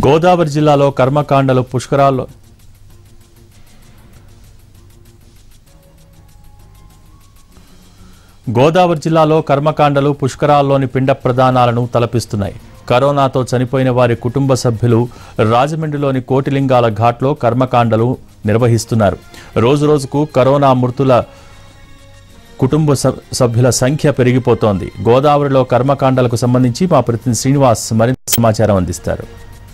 గోదావరి జిల్లాలో కర్మకాండలు పుష్కరాల్లో గోదావరి జిల్లాలో కర్మకాండలు పుష్కరాల్లోని పిండ ప్రదానాలను తలపిస్తున్నాయి కరోనాతో చనిపోయిన వారి కుటుంబ సభ్యులు రాజమండ్రిలోని కోటిలింగాల ఘాట్లో కర్మకాండలు నిర్వహిస్తున్నారు రోజురోజుకు కరోనా మృతుల కుటుంబ స- సభ్యుల సంఖ్య పెరిగిపోతోంది గోదావరిలో కర్మకాండలకు సంబంధించి మా ప్రతినిధి శ్రీనివాస్ మరింత సమాచారం అందిస్తారు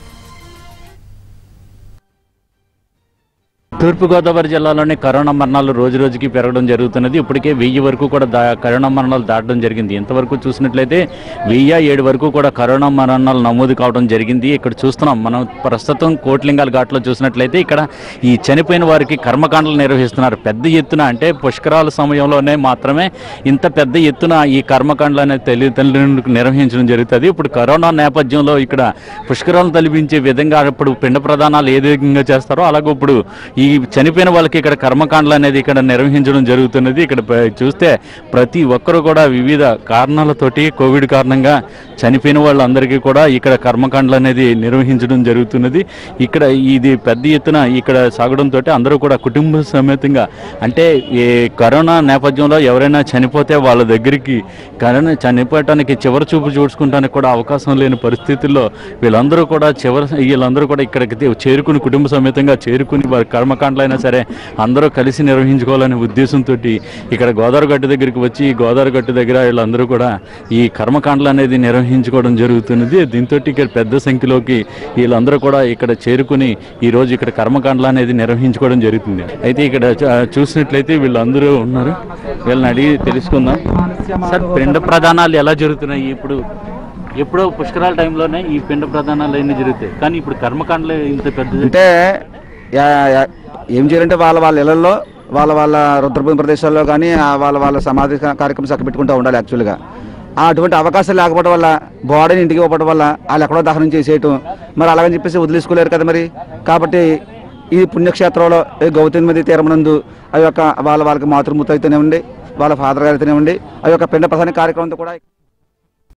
తూర్పుగోదావరి జిల్లాలోని కరోనా మరణాలు రోజు రోజుకి పెరగడం జరుగుతున్నది ఇప్పటికే వెయ్యి వరకు కూడా దా కరోనా మరణాలు దాటడం జరిగింది ఇంతవరకు చూసినట్లయితే వెయ్యి ఏడు వరకు కూడా కరోనా మరణాలు నమోదు కావడం జరిగింది ఇక్కడ చూస్తున్నాం మనం ప్రస్తుతం కోట్లింగాల ఘాట్లో చూసినట్లయితే ఇక్కడ ఈ చనిపోయిన వారికి కర్మకాండలు నిర్వహిస్తున్నారు పెద్ద ఎత్తున అంటే పుష్కరాల సమయంలోనే మాత్రమే ఇంత పెద్ద ఎత్తున ఈ కర్మకాండలు అనేది తల్లిదండ్రులకు నిర్వహించడం జరుగుతుంది ఇప్పుడు కరోనా నేపథ్యంలో ఇక్కడ పుష్కరాలను తలిపించే విధంగా ఇప్పుడు పిండ ప్రదానాలు ఏ విధంగా చేస్తారో అలాగే ఇప్పుడు ఈ చనిపోయిన వాళ్ళకి ఇక్కడ కర్మకాండలు అనేది ఇక్కడ నిర్వహించడం జరుగుతున్నది ఇక్కడ ప- చూస్తే ప్రతి ఒక్కరు కూడా వివిధ కారణాలతోటి కోవిడ్ కారణంగా చనిపోయిన వాళ్ళందరికీ కూడా ఇక్కడ కర్మకాండలు అనేది నిర్వహించడం జరుగుతున్నది ఇక్కడ ఇది పెద్ద ఎత్తున ఇక్కడ సాగడంతో అందరూ కూడా కుటుంబ సమేతంగా అంటే ఈ కరోనా నేపథ్యంలో ఎవరైనా చనిపోతే వాళ్ళ దగ్గరికి కరోనా చనిపోవటానికి చివరి చూపు చూసుకుంటానికి కూడా అవకాశం లేని పరిస్థితుల్లో వీళ్ళందరూ కూడా చివరి వీళ్ళందరూ కూడా ఇక్కడికి తే- చేరుకుని కుటుంబ సమేతంగా చేరుకుని వారి కర్మకాండలైనా సరే అందరూ కలిసి నిర్వహించుకోవాలనే ఉద్దేశంతో ఇక్కడ గోదావరి గట్టు దగ్గరికి వచ్చి ఈ గోదావరి గట్టు దగ్గర వీళ్ళందరూ కూడా ఈ కర్మకాండలు అనేది నిర్వహించుకోవడం జరుగుతున్నది దీంతో ఇక్కడ పెద్ద సంఖ్యలోకి వీళ్ళందరూ కూడా ఇక్కడ చేరుకుని ఈ రోజు ఇక్కడ కర్మకాండలు అనేది నిర్వహించుకోవడం జరుగుతుంది అయితే ఇక్కడ చూ- చూసినట్లయితే వీళ్ళందరూ ఉన్నారు వీళ్ళని అడిగి తెలుసుకుందాం సార్ పిండ ప్రధానాలు ఎలా జరుగుతున్నాయి ఇప్పుడు ఎప్పుడో పుష్కరాల టైంలోనే ఈ పిండ ప్రధానాలు అన్నీ జరుగుతాయి కానీ ఇప్పుడు కర్మకాండలు ఇంత పెద్ద అంటే యా- యా- ఏం చేయాలంటే వాళ్ళ వాళ్ళ ఇళ్లలో వాళ్ళ వాళ్ళ రుద్రభూమి ప్రదేశాల్లో కానీ ఆ వాళ్ళ వాళ్ళ సమాధి కా- కార్యక్రమం చక్క పెట్టుకుంటూ ఉండాలి యాక్చువల్గా ఆ అటువంటి అవకాశం లేకపోవడం వల్ల బాడీని ఇంటికి ఇవ్వడం వల్ల వాళ్ళు ఎక్కడో దహనం చేసేయటం మరి అలాగని చెప్పేసి వదిలేసుకోలేరు కదా మరి కాబట్టి ఈ పుణ్యక్షేత్రంలో ఈ గౌతమి నది తీరమనందు ఆ యొక్క వాళ్ళ వాళ్ళకి మాతృమూర్తి అయితేనే ఉండి వాళ్ళ ఫాదర్ గారు అయితేనే ఉండి ఆ యొక్క పిండ ప్రధాన కార్యక్రమంతో కూడా